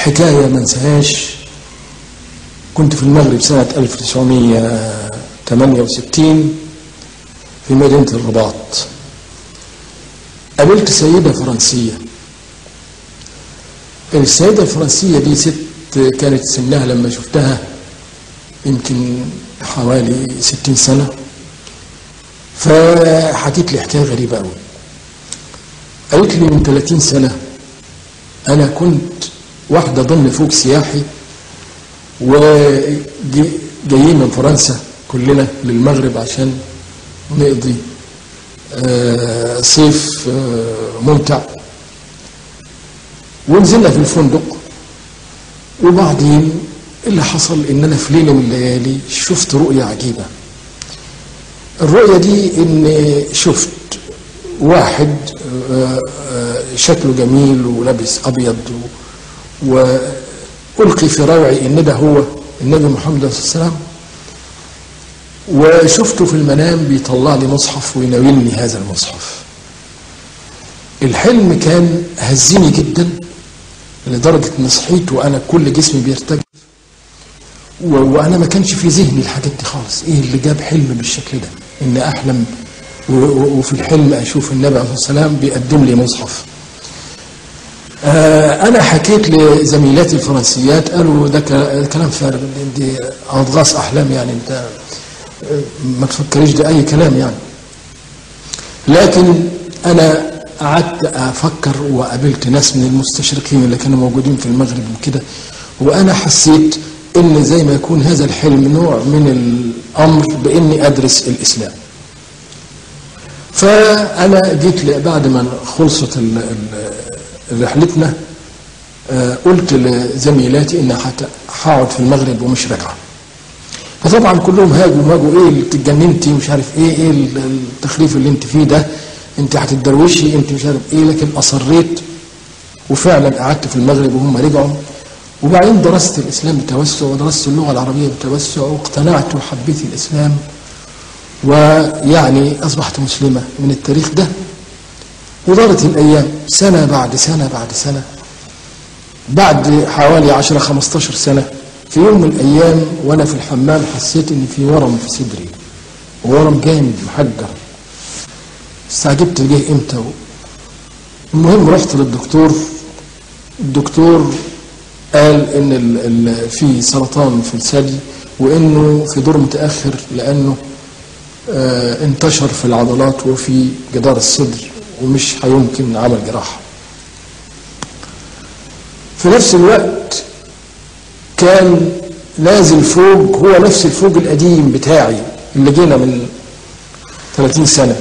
حكاية ما انساهاش كنت في المغرب سنة 1968 في مدينة الرباط قابلت سيدة فرنسية السيدة الفرنسية دي ست كانت سنها لما شفتها يمكن حوالي ستين سنة فحكيت لي حكاية غريبة أوي قالت لي من 30 سنة أنا كنت واحدة ضمن فوق سياحي وجايين من فرنسا كلنا للمغرب عشان نقضي آه، صيف آه، ممتع ونزلنا في الفندق وبعدين اللي حصل ان انا في ليله من الليالي شفت رؤيه عجيبه الرؤيه دي ان شفت واحد آه، آه، شكله جميل ولابس ابيض و- والقي في روعي ان ده هو النبي محمد صلى الله عليه وسلم وشفته في المنام بيطلع لي مصحف ويناولني هذا المصحف الحلم كان هزني جدا لدرجة ان صحيت وانا كل جسمي بيرتجف و- وانا ما كانش في ذهني الحاجات دي خالص ايه اللي جاب حلم بالشكل ده ان احلم و- و- وفي الحلم اشوف النبي عليه الصلاه والسلام بيقدم لي مصحف آه، انا حكيت لزميلاتي الفرنسيات قالوا ده ك- كلام فارغ دي دي اضغاث احلام يعني انت آه، ما تفكريش ده اي كلام يعني لكن انا قعدت افكر وقابلت ناس من المستشرقين اللي كانوا موجودين في المغرب وكده وانا حسيت ان زي ما يكون هذا الحلم نوع من الامر باني ادرس الاسلام فانا جيت ل- بعد ما خلصت ال- ال- رحلتنا آه، قلت لزميلاتي ان حت- هقعد في المغرب ومش راجعه فطبعا كلهم هاجوا ماجوا ايه اللي اتجننتي مش عارف ايه ايه ال- التخريف اللي انت فيه ده انت هتتدروشي انت مش عارف ايه لكن اصريت وفعلا قعدت في المغرب وهم رجعوا وبعدين درست الاسلام بتوسع ودرست اللغه العربيه بتوسع واقتنعت وحبيت الاسلام ويعني اصبحت مسلمه من التاريخ ده ودارت الايام سنه بعد سنه بعد سنه بعد حوالي 10 15 سنه في يوم من الايام وانا في الحمام حسيت ان في ورم في صدري ورم جامد محجر استعجبت جه امتى المهم رحت للدكتور الدكتور قال ان ال ال في سرطان في الثدي وانه في دور متاخر لانه آه انتشر في العضلات وفي جدار الصدر ومش هيمكن عمل جراحه في نفس الوقت كان نازل فوق هو نفس الفوق القديم بتاعي اللي جينا من 30 سنه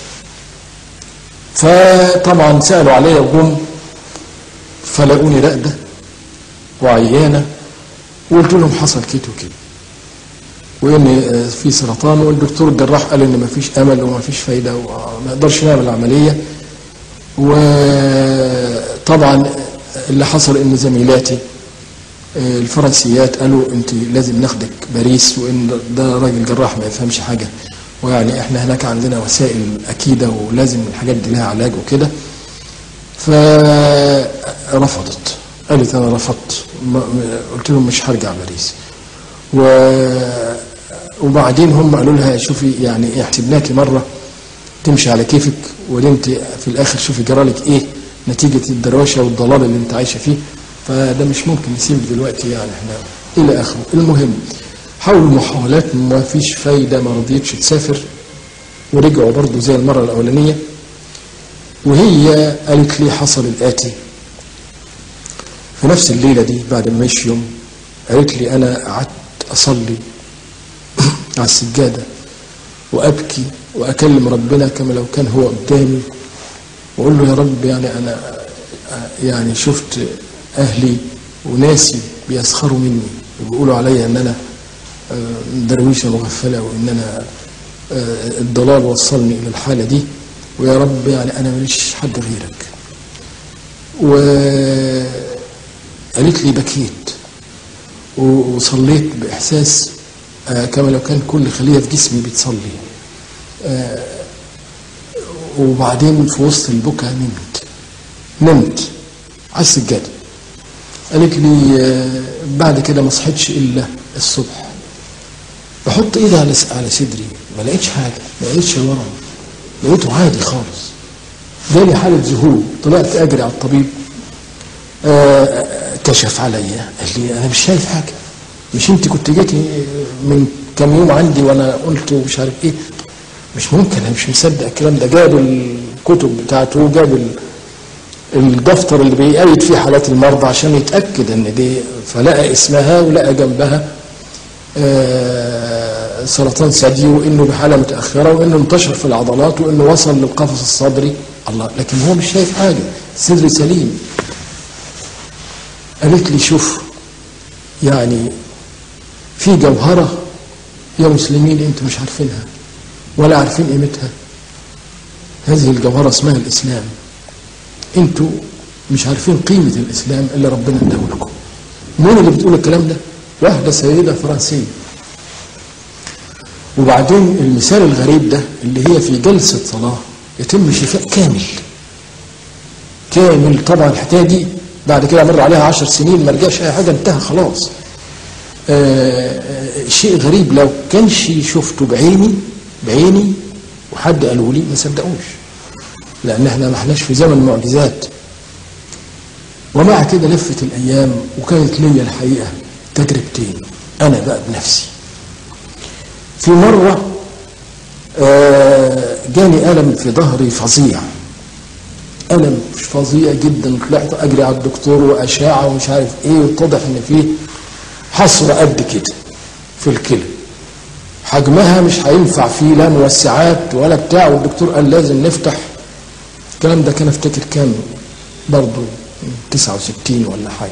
فطبعا سالوا عليا وجم فلاقوني راقده وعيانه وقلت لهم حصل كده وكده وان آه، في سرطان والدكتور الجراح قال ان مفيش امل ومفيش فايده وما نقدرش نعمل عمليه وطبعا اللي حصل ان زميلاتي آه، الفرنسيات قالوا انت لازم ناخدك باريس وان ده راجل جراح ما يفهمش حاجه ويعني احنا هناك عندنا وسائل اكيده ولازم الحاجات دي لها علاج وكده فرفضت قالت انا رفضت ما- ما- قلت لهم مش هرجع باريس و وبعدين هم قالوا لها شوفي يعني ايه حسبناكي مره تمشي على كيفك وانت في الاخر شوفي جرالك ايه نتيجه الدروشه والضلال اللي انت عايشه فيه فده مش ممكن نسيبك دلوقتي يعني احنا الى اخره المهم حاولوا محاولات ما فيش فايده ما رضيتش تسافر ورجعوا برضه زي المره الاولانيه وهي قالت لي حصل الاتي في نفس الليله دي بعد ما مشيوا قالت لي انا قعدت اصلي على السجاده وابكي واكلم ربنا كما لو كان هو قدامي واقول له يا رب يعني انا يعني شفت اهلي وناسي بيسخروا مني وبيقولوا عليا ان انا آه، درويشه مغفله وان انا آه، الضلال وصلني الى الحاله دي ويا رب يعني انا ماليش حد غيرك وقالت لي بكيت وصليت باحساس آه، كما لو كان كل خليه في جسمي بتصلي آه، وبعدين في وسط البكا نمت نمت على السجاده قالت لي آه، بعد كده ما صحيتش الا الصبح بحط ايدي على على صدري ما لقيتش حاجه ما لقيتش ورم لقيته عادي خالص جالي حاله ذهول طلعت اجري على الطبيب آه، كشف عليا قال لي انا مش شايف حاجه مش انت كنت جيتي من كام يوم عندي وانا قلت ومش عارف ايه مش ممكن انا مش مصدق الكلام ده جاب الكتب بتاعته جاب ال- الدفتر اللي بيقيد فيه حالات المرضى عشان يتاكد ان دي فلقى اسمها ولقى جنبها آه، سرطان ثدي وانه بحاله متاخره وانه انتشر في العضلات وانه وصل للقفص الصدري الله لكن هو مش شايف حاجه صدري سليم قالت لي شوف يعني في جوهره يا مسلمين انتم مش عارفينها ولا عارفين قيمتها هذه الجوهره اسمها الاسلام انتوا مش عارفين قيمه الاسلام اللي ربنا اداه لكم مين اللي بتقول الكلام ده واحده سيده فرنسيه وبعدين المثال الغريب ده اللي هي في جلسه صلاه يتم شفاء كامل كامل طبعا الحكايه دي بعد كده مر عليها عشر سنين ما رجعش اي حاجه انتهى خلاص آه، آه، شيء غريب لو كانش شفته بعيني بعيني وحد قالوا لي ما صدقوش لان احنا ما احناش في زمن معجزات ومع كده لفت الايام وكانت ليا الحقيقه تجربتين انا بقى بنفسي في مره آه، جاني الم في ظهري فظيع الم فظيع جدا طلعت اجري على الدكتور واشعه ومش عارف ايه واتضح ان فيه حصوه قد كده في الكلى حجمها مش هينفع فيه لا موسعات ولا بتاع والدكتور قال لازم نفتح الكلام ده كان افتكر كام برضه 69 ولا حاجه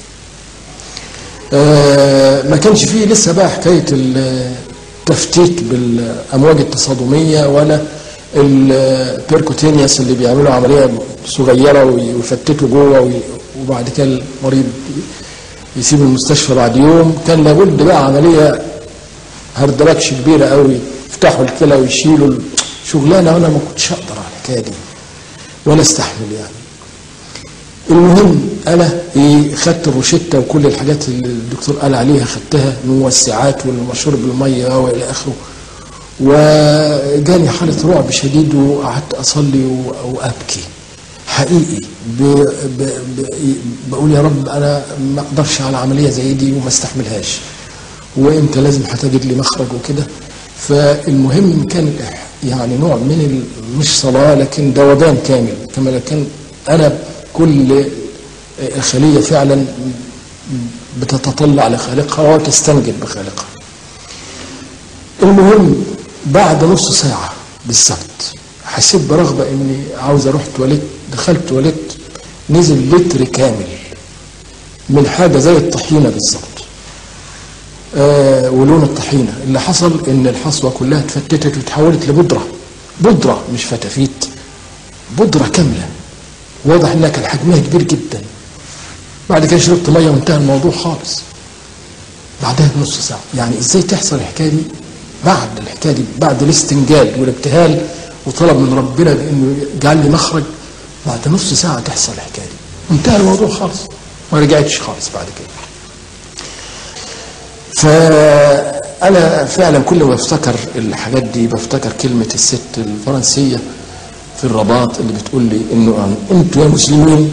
آه ما كانش فيه لسه بقى حكايه التفتيت بالامواج التصادميه ولا البيركوتينياس اللي بيعملوا عمليه صغيره ويفتتوا جوه وي- وبعد كده المريض يسيب المستشفى بعد يوم كان لابد بقى عمليه هردبكش كبيره قوي يفتحوا الكلى ويشيلوا ال- شغلانه وانا ما كنتش اقدر على الحكايه دي ولا استحمل يعني المهم انا إيه خدت الروشته وكل الحاجات اللي الدكتور قال عليها خدتها الموسعات والمشروب بالميه والى اخره وجاني حاله رعب شديد وقعدت اصلي و- وابكي حقيقي ب... ب... ب... بقول يا رب انا ما اقدرش على عمليه زي دي وما استحملهاش وانت لازم هتجد لي مخرج وكده فالمهم كان الإح- يعني نوع من ال- مش صلاه لكن ذوبان كامل كما لو كان انا كل خليه فعلا بتتطلع لخالقها وتستنجد بخالقها المهم بعد نص ساعة بالظبط حسيت برغبة اني عاوز اروح تواليت دخلت تواليت نزل لتر كامل من حاجة زي الطحينة بالظبط آه ولون الطحينة اللي حصل ان الحصوة كلها اتفتتت وتحولت لبودرة بودرة مش فتافيت بودرة كاملة واضح انها كان حجمها كبير جدا بعد كده شربت ميه وانتهى الموضوع خالص بعدها بنص ساعه يعني ازاي تحصل الحكايه دي بعد الحكايه دي بعد الاستنجاد والابتهال وطلب من ربنا بانه يجعل لي مخرج بعد نص ساعه تحصل الحكايه دي انتهى الموضوع خالص ما رجعتش خالص بعد كده فانا فعلا كل ما بفتكر الحاجات دي بفتكر كلمه الست الفرنسيه في الرباط اللي بتقول لي انه انتوا يا مسلمين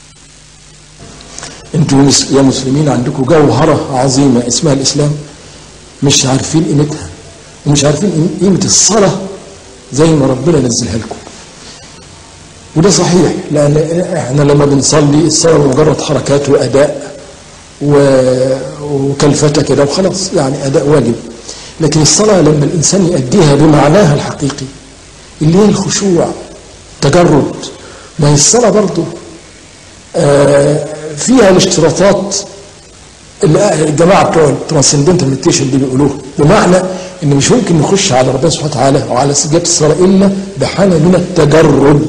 انتوا مس- يا مسلمين عندكم جوهره عظيمه اسمها الاسلام مش عارفين قيمتها ومش عارفين قيمه الصلاه زي ما ربنا نزلها لكم وده صحيح لان احنا لما بنصلي الصلاه مجرد حركات واداء و- وكلفتة كده وخلاص يعني اداء واجب لكن الصلاه لما الانسان يؤديها بمعناها الحقيقي اللي هي الخشوع تجرد ما هي الصلاه برضه آه، فيها الاشتراطات اللي الجماعه بتوع الترانسندنتال مديتيشن دي بيقولوها بمعنى ان مش ممكن نخش على ربنا سبحانه وتعالى وعلى سجاده الصلاه الا بحاله من التجرد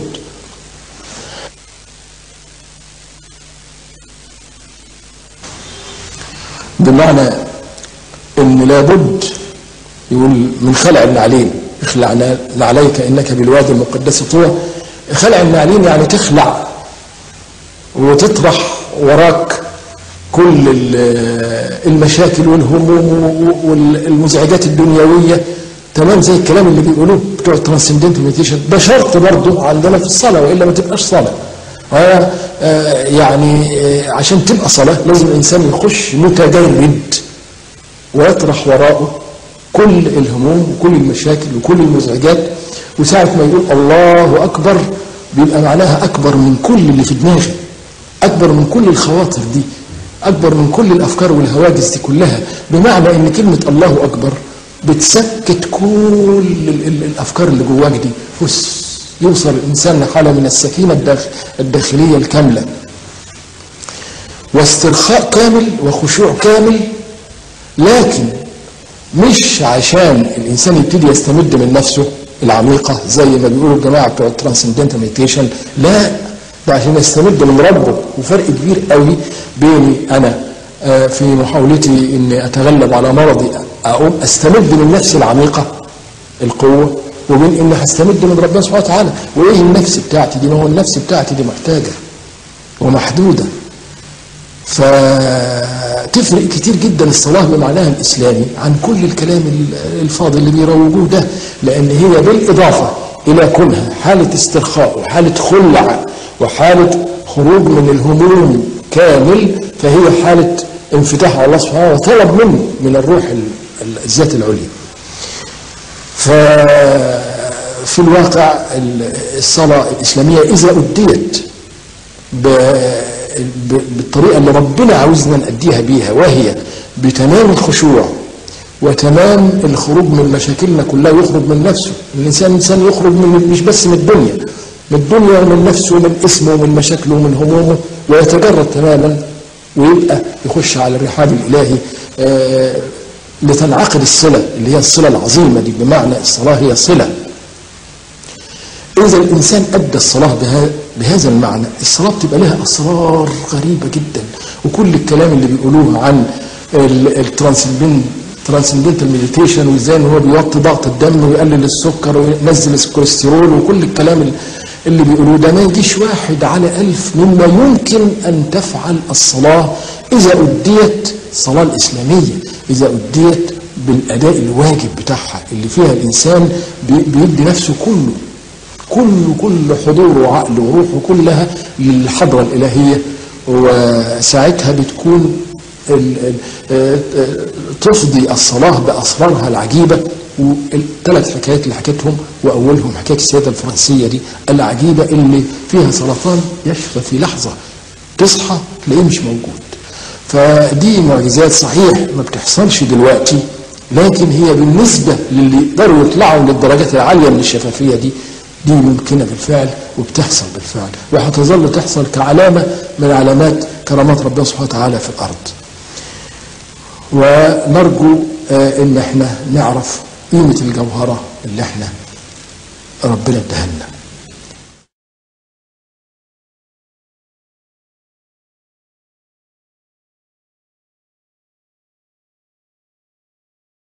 بمعنى ان لابد يقول من خلع النعلين اخلع نعليك انك بالوادي المقدس طوى خلع النعلين يعني تخلع وتطرح وراك كل المشاكل والهموم والمزعجات الدنيويه تمام زي الكلام اللي بيقولوه بتوع الترانسندنتال مديتيشن ده شرط برضه عندنا في الصلاه والا ما تبقاش صلاه آه يعني آه عشان تبقى صلاه لازم الانسان يخش متجرد ويطرح وراءه كل الهموم وكل المشاكل وكل المزعجات وساعة ما يقول الله أكبر بيبقى معناها أكبر من كل اللي في دماغي أكبر من كل الخواطر دي أكبر من كل الأفكار والهواجس دي كلها بمعنى إن كلمة الله أكبر بتسكت كل الأفكار اللي جواك دي فس يوصل الإنسان لحالة من السكينة الداخلية الكاملة واسترخاء كامل وخشوع كامل لكن مش عشان الانسان يبتدي يستمد من نفسه العميقه زي ما بيقولوا الجماعه بتوع الترانسندنتال مديتيشن لا ده عشان يستمد من ربه وفرق كبير قوي بيني انا في محاولتي اني اتغلب على مرضي اقوم استمد من نفسي العميقه القوه وبين اني هستمد من ربنا سبحانه وتعالى وايه النفس بتاعتي دي ما هو النفس بتاعتي دي محتاجه ومحدوده فتفرق كتير جدا الصلاة بمعناها الإسلامي عن كل الكلام الفاضي اللي بيروجوه ده لأن هي بالإضافة إلى كونها حالة استرخاء وحالة خلع وحالة خروج من الهموم كامل فهي حالة انفتاح على الله سبحانه وطلب منه من الروح الذات العليا ففي الواقع الصلاة الإسلامية إذا أديت بالطريقة اللي ربنا عاوزنا نأديها بيها وهي بتمام الخشوع وتمام الخروج من مشاكلنا كلها يخرج من نفسه الإنسان إنسان يخرج من مش بس من الدنيا من الدنيا ومن نفسه ومن اسمه ومن مشاكله ومن همومه ويتجرد تماما ويبقى يخش على الرحاب الإلهي آه لتنعقد الصلة اللي هي الصلة العظيمة دي بمعنى الصلاة هي صلة إذا الإنسان أدى الصلاة بها بهذا المعنى الصلاة بتبقى لها أسرار غريبة جدا وكل الكلام اللي بيقولوه عن الترانسندنتال مديتيشن وازاي ان هو بيوطي ضغط الدم ويقلل السكر وينزل الكوليسترول وكل الكلام اللي بيقولوه ده ما يجيش واحد على ألف مما يمكن أن تفعل الصلاة إذا أديت الصلاة الإسلامية إذا أديت بالأداء الواجب بتاعها اللي فيها الإنسان بيدي نفسه كله كل كل حضور وعقل وروحه كلها للحضرة الإلهية وساعتها بتكون تفضي الصلاة بأسرارها العجيبة والثلاث حكايات اللي حكيتهم وأولهم حكاية السيدة الفرنسية دي العجيبة اللي فيها سرطان يشفى في لحظة تصحى تلاقيه مش موجود فدي معجزات صحيح ما بتحصلش دلوقتي لكن هي بالنسبة للي يقدروا يطلعوا للدرجات العالية من الشفافية دي دي ممكنة بالفعل وبتحصل بالفعل وهتظل تحصل كعلامة من علامات كرامات ربنا سبحانه وتعالى في الأرض ونرجو ان احنا نعرف قيمة الجوهرة اللي احنا ربنا ادهلنا